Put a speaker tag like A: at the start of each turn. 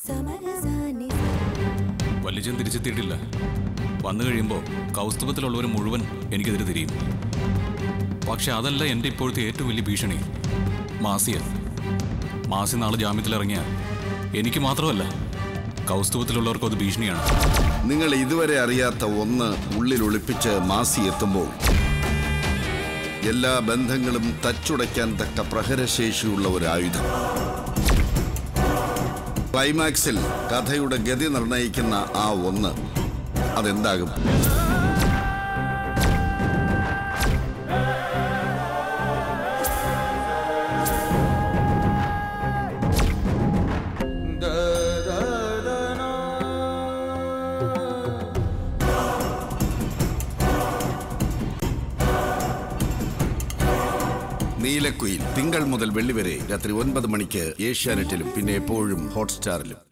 A: സമരസാനി
B: വല്യജൻ തിരിച്ചെത്തിയിട്ടില്ല വന്നു കഴിയുമ്പോൾ കൗസ്തുഭത്തിലുള്ളവർ മുഴുവൻ എനിക്കെതിരെ തിരിയും പക്ഷെ അതല്ല എൻ്റെ ഇപ്പോഴത്തെ ഏറ്റവും വലിയ ഭീഷണി മാസിയ മാസി നാളെ ജാമ്യത്തിലിറങ്ങിയ എനിക്ക് മാത്രമല്ല കൗസ്തുഭത്തിലുള്ളവർക്കും അത് ഭീഷണിയാണ്
C: നിങ്ങൾ ഇതുവരെ അറിയാത്ത ഒന്ന് ഉള്ളിൽ ഒളിപ്പിച്ച് മാസി എത്തുമ്പോൾ എല്ലാ ബന്ധങ്ങളും തച്ചുടയ്ക്കാൻ തക്ക പ്രഹരശേഷിയുള്ള ഒരു ആയുധം ക്ലൈമാക്സിൽ കഥയുടെ ഗതി നിർണയിക്കുന്ന ആ ഒന്ന് അതെന്താകും നീലക്കുയിൽ തിങ്കൾ മുതൽ വെള്ളി വരെ രാത്രി ഒൻപത് മണിക്ക് ഏഷ്യാനെറ്റിലും പിന്നെ എപ്പോഴും ഹോട്ട്സ്റ്റാറിലും